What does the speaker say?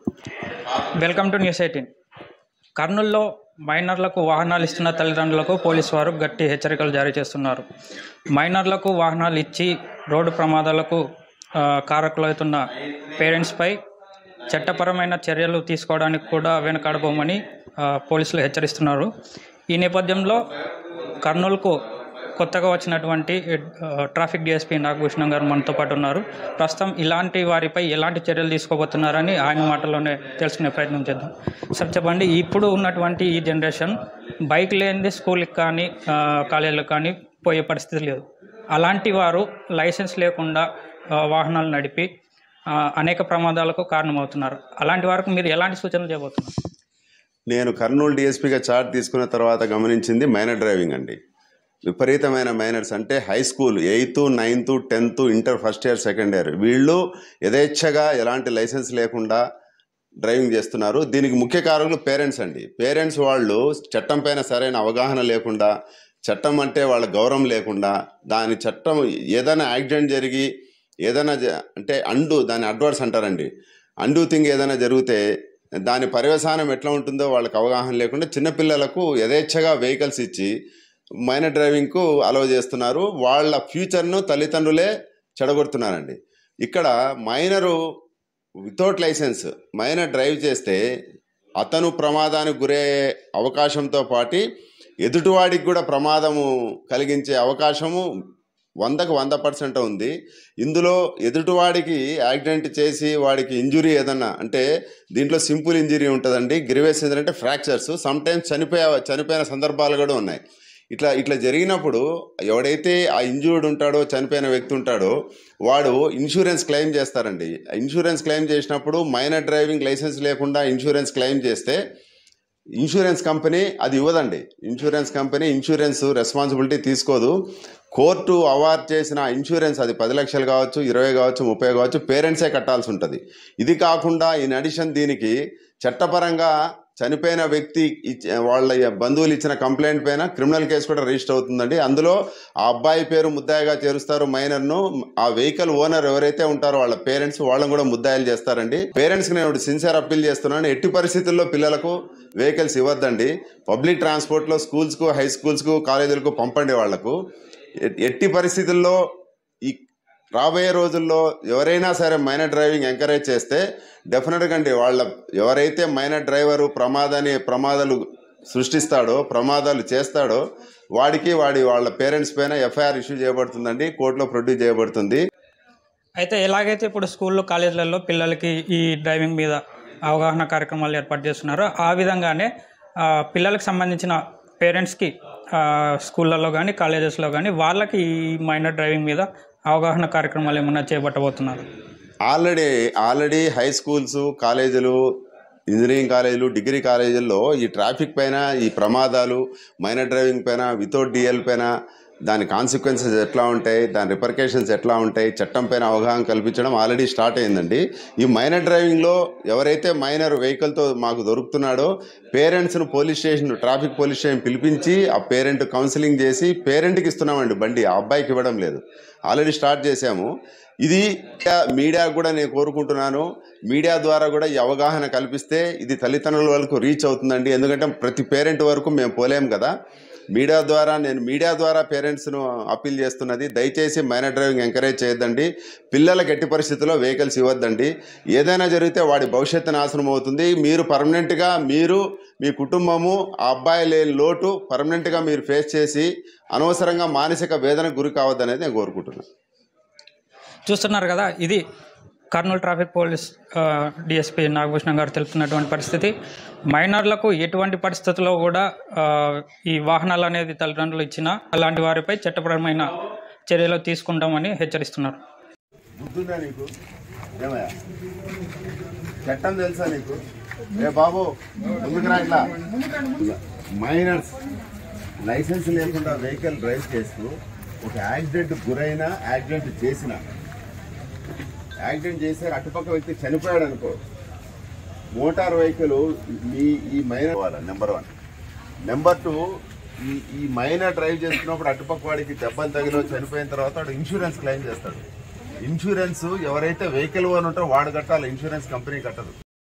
welcome to news eighteen కర్నూల్లో మైనర్లకు వాహనాలు ఇస్తున్న తల్లిదండ్రులకు పోలీసు వారు గట్టి హెచ్చరికలు జారీ చేస్తున్నారు మైనర్లకు వాహనాలు ఇచ్చి రోడ్డు ప్రమాదాలకు ఆ, కారకులవుతున్న పేరెంట్స్పై చట్టపరమైన చర్యలు తీసుకోవడానికి కూడా వెనకాడబోమని ఆ, పోలీసులు హెచ్చరిస్తున్నారు ఈ నేపథ్యంలో కర్నూలుకు కొత్తగా వచ్చినటువంటి ఆ, ట్రాఫిక్ డిఎస్పీ నాగభూషణం గారు మనతో పాటు ఉన్నారు ప్రస్తుతం ఇలాంటి వారిపై ఎలాంటి చర్యలు తీసుకోబోతున్నారని ఆయన మాటల్లోనే తెలుసుకునే ప్రయత్నం చేద్దాం సార్ చెప్పండి ఇప్పుడు ఉన్నటువంటి ఈ జనరేషన్ బైక్ లేనిది స్కూల్కి కానీ ఆ, కాలేజీలకు కానీ పోయే పరిస్థితి లేదు అలాంటి వారు లైసెన్స్ లేకుండా ఆ, వాహనాలు నడిపి ఆ, అనేక ప్రమాదాలకు కారణమవుతున్నారు అలాంటి వారికి మీరు ఎలాంటి సూచనలు చేయబోతున్నారు నేను కర్నూలు డిఎస్పీగా చార్జ్ తీసుకున్న తర్వాత గమనించింది మైనర్ డ్రైవింగ్ అండి విపరీతమైన మైనర్స్ అంటే high school eighth ninth tenth inter first year second year వీళ్ళు యథేచ్ఛగా ఎలాంటి లైసెన్స్ లేకుండా డ్రైవింగ్ చేస్తున్నారు దీనికి ముఖ్య కారకులు పేరెంట్స్ అండి పేరెంట్స్ వాళ్ళు చట్టం పైన సరైన అవగాహన లేకుండా చట్టం అంటే వాళ్ళ గౌరవం లేకుండా దాని చట్టం ఏదైనా యాక్సిడెంట్ జరిగి ఏదైనా జ- అంటే అండు దాని అడ్వర్స్ అంటారండి అండు థింగ్ ఏదైనా జరిగితే దాని పర్యవసానం ఎట్లా ఉంటుందో వాళ్ళకి అవగాహన లేకుండా చిన్నపిల్లలకు యథేచ్ఛగా వెహికల్స్ ఇచ్చి మైనర్ డ్రైవింగ్కు అలవ చేస్తున్నారు వాళ్ళ ఫ్యూచర్ను తల్లిదండ్రులే చెడగొడుతున్నారండి ఇక్కడ minor without licence minor drive చేస్తే అతను ప్రమాదానికి గురయ్యే అవకాశంతో పాటు ఎదుటివాడికి కూడా ప్రమాదము కలిగించే అవకాశము వందకు వంద పర్సెంట్ ఉంది ఇందులో ఎదుటివాడికి యాక్సిడెంట్ చేసి వాడికి ఇంజురీ ఏదన్నా అంటే దీంట్లో సింపుల్ ఇంజురీ ఉంటుందండి గ్రివేస్ ఏంటంటే ఫ్రాక్చర్స్ సమ్ టైమ్స్ చనిపోయే చనిపోయిన సందర్భాలు కూడా ఉన్నాయి ఇట్లా ఇట్లా జరిగినప్పుడు ఎవడైతే ఆ ఇంజూర్డ్ ఉంటాడో చనిపోయిన వ్యక్తి ఉంటాడో వాడు ఇన్సూరెన్స్ క్లెయిమ్ చేస్తారండి ఇన్సూరెన్స్ క్లెయిమ్ చేసినప్పుడు మైనర్ డ్రైవింగ్ లైసెన్స్ లేకుండా ఇన్సూరెన్స్ క్లెయిమ్ చేస్తే ఇన్సూరెన్స్ కంపెనీ అది ఇవ్వదండి ఇన్సూరెన్స్ కంపెనీ ఇన్సూరెన్స్ రెస్పాన్సిబిలిటీ తీసుకోదు కోర్టు అవార్డ్ చేసిన ఇన్సూరెన్స్ అది పది లక్షలు కావచ్చు ఇరవై కావచ్చు ముప్పై కావచ్చు పేరెంట్సే కట్టాల్సి ఉంటుంది ఇది కాకుండా ఇన్ అడిషన్ దీనికి చట్టపరంగా చనిపోయిన వ్యక్తి ఇచ్చ- వాళ్ళ బంధువులు ఇచ్చిన కంప్లైంట్ పైన క్రిమినల్ కేసు కూడా రిజిస్టర్ అవుతుందండి అందులో ఆ అబ్బాయి పేరు ముద్దాయిగా చేరుస్తారు మైనర్ను ఆ వెహికల్ ఓనర్ ఎవరైతే ఉంటారో వాళ్ళ పేరెంట్స్ వాళ్ళని కూడా ముద్దాయిలు చేస్తారండి పేరెంట్స్కి నేను సిన్సియర్ అప్పీల్ చేస్తున్నాను ఎట్టి పరిస్థితుల్లో పిల్లలకు వెహికల్స్ ఇవ్వద్దండి పబ్లిక్ ట్రాన్స్పోర్ట్లో స్కూల్స్కు హై స్కూల్స్కు కాలేజీలకు పంపండి వాళ్లకు ఎ- ఎట్టి పరిస్థితుల్లో ఈ రాబోయే రోజుల్లో ఎవరైనా సరే మైనర్ డ్రైవింగ్ ఎంకరేజ్ చేస్తే డెఫినెట్గా అండి వాళ్ళ ఎవరైతే మైనర్ డ్రైవరు ప్రమాదాన్ని ప్రమాదాలు సృష్టిస్తాడో ప్రమాదాలు చేస్తాడో వాడికి వాడి వాళ్ళ పేరెంట్స్ పైన ఎఫ్ఐఆర్ ఇష్యూ చేయబడుతుందండి కోర్టులో ప్రొడ్యూస్ చేయబడుతుంది అయితే ఎలాగైతే ఇప్పుడు స్కూల్లో కాలేజీలలో పిల్లలకి ఈ డ్రైవింగ్ మీద అవగాహన కార్యక్రమాలు ఏర్పాటు చేస్తున్నారో ఆ విధంగానే ఆ, పిల్లలకు సంబంధించిన పేరెంట్స్కి ఆ, స్కూళ్ళల్లో కానీ కాలేజెస్లో కానీ వాళ్ళకి ఈ మైనర్ డ్రైవింగ్ మీద అవగాహన కార్యక్రమాలు ఏమన్నా చేపట్టబోతున్నారు ఆల్రెడీ ఆల్రెడీ హై స్కూల్స్ కాలేజీలు ఇంజనీరింగ్ కాలేజీలు డిగ్రీ కాలేజీల్లో ఈ ట్రాఫిక్ పైన ఈ ప్రమాదాలు మైనర్ డ్రైవింగ్ పైన వితౌట్ డిఎల్ పైన దాని కాన్సిక్వెన్సెస్ ఎట్లా ఉంటాయి దాని రిపర్కేషన్స్ ఎట్లా ఉంటాయి చట్టం పైన అవగాహన కల్పించడం ఆల్రెడీ స్టార్ట్ అయిందండి ఈ మైనర్ డ్రైవింగ్లో ఎవరైతే మైనర్ వెహికల్తో మాకు దొరుకుతున్నాడో పేరెంట్స్ను police station traffic police station పిలిపించి ఆ పేరెంట్ కౌన్సిలింగ్ చేసి పేరెంట్కి ఇస్తున్నామండి బండి ఆ అబ్బాయికి ఇవ్వడం లేదు ఆల్రెడీ స్టార్ట్ చేశాము ఇది మీడియా కూడా నేను కోరుకుంటున్నాను మీడియా ద్వారా కూడా ఈ అవగాహన కల్పిస్తే ఇది తల్లిదండ్రుల వరకు రీచ్ అవుతుందండి ఎందుకంటే ప్రతి పేరెంట్ వరకు మేము పోలేం కదా మీడియా ద్వారా నేను మీడియా ద్వారా పేరెంట్స్ను అప్పీల్ చేస్తున్నది దయచేసి మైనర్ డ్రైవింగ్ ఎంకరేజ్ చేయొద్దండి పిల్లలకు ఎట్టి పరిస్థితుల్లో వెహికల్స్ ఇవ్వద్దండి ఏదైనా జరిగితే వాడి భవిష్యత్తు నాశనం అవుతుంది మీరు పర్మనెంట్గా మీరు మీ కుటుంబము ఆ అబ్బాయి లేని లోటు పర్మనెంట్గా మీరు ఫేస్ చేసి అనవసరంగా మానసిక వేదనకు గురి కావద్దనేది నేను కోరుకుంటున్నాను చూస్తున్నారు కదా ఇది Kurnool traffic police DSP Nagabhushanam garu తెలుపుతున్నటువంటి పరిస్థితి మైనర్లకు ఎటువంటి పరిస్థితుల్లో కూడా ఆ, ఈ వాహనాలు అనేది తల్లిదండ్రులు ఇచ్చినా అలాంటి వారిపై చట్టపరమైన చర్యలు తీసుకుంటామని హెచ్చరిస్తున్నారు బుద్ధుందా నీకు ఏమయ్యా చట్టం తెలుసా నీకు ఏ బాబు ముందుకు రా ఇట్లా మైనర్స్ లైసెన్స్ లేకుండా వెహికల్ డ్రైవ్ చేస్తూ ఒక యాక్సిడెంట్ గురైన యాక్సిడెంట్ చేసిన యాక్సిడెంట్ చేస్తే అటుపక్క వ్యక్తి చనిపోయాడు అనుకో మోటార్ వెహికల్ మీ ఈ minor number one number two ఈ ఈ మైనర్ డ్రైవ్ చేస్తున్నప్పుడు అటుపక్క వాడికి దెబ్బలు తగిలో చనిపోయిన తర్వాత వాడు ఇన్సూరెన్స్ క్లెయిమ్ చేస్తాడు ఇన్సూరెన్స్ ఎవరైతే వెహికల్ ఓన్ ఉంటారో వాడు కట్టాలి ఇన్సూరెన్స్ కంపెనీ కట్టదు